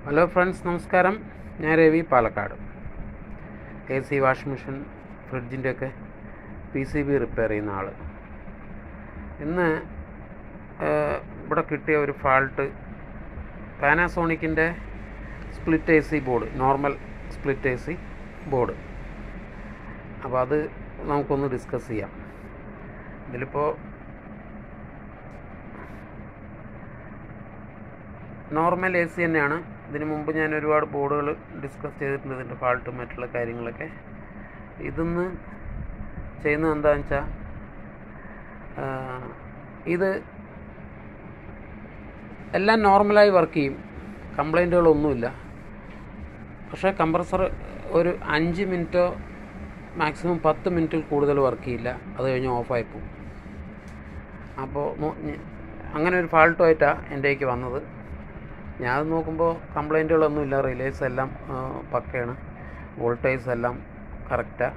hello friends നമസ്കാരം ഞാൻ Ravi Palakkad A C washing machine ഫ്രിഡ്ജിൻ്റെ ഒക്കെ പി സി ബി റിപ്പയർ ചെയ്യുന്ന ആൾ ഇന്ന് ഏഹ്, ഇവിടെ കിട്ടിയ ഒരു ഫാൾട്ട് പാനാസോണിക്കിൻ്റെ split A C board normal split A C board അപ്പോൾ അത് നമുക്കൊന്ന് ഡിസ്കസ് ചെയ്യാം ഇതിലിപ്പോൾ നോർമൽ എ സി തന്നെയാണ് ഇതിനു മുമ്പ് ഞാൻ ഒരുപാട് ബോർഡുകൾ ഡിസ്കസ് ചെയ്തിട്ടുണ്ട് ഇതിൻ്റെ ഫാൾട്ടും മറ്റുള്ള കാര്യങ്ങളൊക്കെ ഇതിന്ന് ചെയ്യുന്നത് എന്താണെന്ന് വെച്ചാൽ ഇത് എല്ലാം നോർമലായി വർക്ക് ചെയ്യും കംപ്ലൈൻറ്റുകളൊന്നുമില്ല പക്ഷേ കംപ്രസർ ഒരു അഞ്ച് മിനിറ്റോ മാക്സിമം പത്ത് മിനിറ്റിൽ കൂടുതൽ വർക്ക് ചെയ്യില്ല അത് കഴിഞ്ഞ് ഓഫായി പോകും അപ്പോൾ നോ- ഞ- അങ്ങനെ ഒരു ഫാൾട്ടുമായിട്ടാണ് എൻ്റെക്ക് വന്നത് ഞാൻ അത് നോക്കുമ്പോൾ കംപ്ലൈൻറ്റുകളൊന്നും ഇല്ല റിലേസ് എല്ലാം ആ, പക്കയാണ് വോൾട്ടേജ് എല്ലാം കറക്റ്റാണ്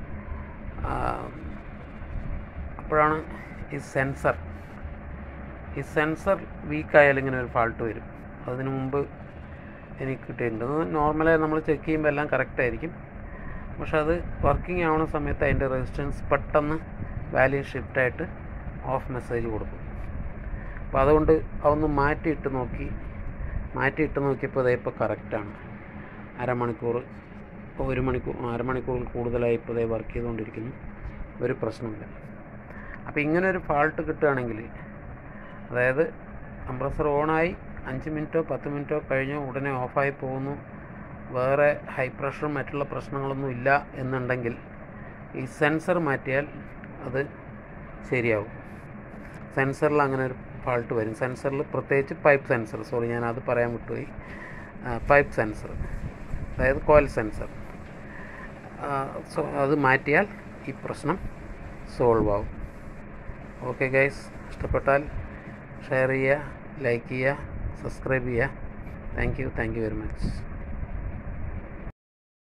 അപ്പോഴാണ് ഈ സെൻസർ ഈ സെൻസർ വീക്കായാൽ ഇങ്ങനെ ഒരു ഫാൾട്ട് വരും അതിന് മുമ്പ് എനിക്ക് കിട്ടിയിട്ടുണ്ട് നോർമലായി നമ്മൾ ചെക്ക് ചെയ്യുമ്പോൾ എല്ലാം കറക്റ്റ് ആയിരിക്കും പക്ഷെ അത് വർക്കിംഗ് ആവുന്ന സമയത്ത് അതിൻ്റെ റെസിസ്റ്റൻസ് പെട്ടെന്ന് വാല്യൂ ഷിഫ്റ്റായിട്ട് ഓഫ് മെസ്സേജ് കൊടുക്കും അപ്പോൾ അതുകൊണ്ട് അതൊന്ന് മാറ്റിയിട്ട് നോക്കി മാറ്റിയിട്ട് നോക്കിയപ്പോൾ അതേ ഇപ്പോൾ കറക്റ്റാണ് അരമണിക്കൂർ ഇപ്പോൾ ഒരു മണിക്കൂർ അരമണിക്കൂറിൽ കൂടുതലായി ഇപ്പോൾ ഇതേ വർക്ക് ചെയ്തുകൊണ്ടിരിക്കുന്നു ഒരു പ്രശ്നമില്ല അപ്പോൾ ഇങ്ങനെ ഒരു ഫാൾട്ട് കിട്ടുകയാണെങ്കിൽ അതായത് കംപ്രസർ ഓണായി അഞ്ച് മിനിറ്റോ പത്ത് മിനിറ്റോ കഴിഞ്ഞ് ഉടനെ ഓഫായി പോകുന്നു വേറെ ഹൈ പ്രഷറും മറ്റുള്ള പ്രശ്നങ്ങളൊന്നും ഇല്ല എന്നുണ്ടെങ്കിൽ ഈ സെൻസർ മാറ്റിയാൽ അത് ശരിയാവും സെൻസറിൽ അങ്ങനെ ഒരു ഫാൾട്ട് വരും സെൻസറിൽ പ്രത്യേകിച്ച് പൈപ്പ് സെൻസർ സോറി ഞാൻ അത് പറയാൻ വിട്ടുപോയി പൈപ്പ് സെൻസർ അതായത് കോയിൽ സെൻസർ സോ അത് മാറ്റിയാൽ ഈ പ്രശ്നം സോൾവ് ആവും ഓക്കെ ഗൈസ് ഇഷ്ടപ്പെട്ടാൽ ഷെയർ ചെയ്യുക ലൈക്ക് ചെയ്യുക സബ്സ്ക്രൈബ് ചെയ്യുക thank you thank you very much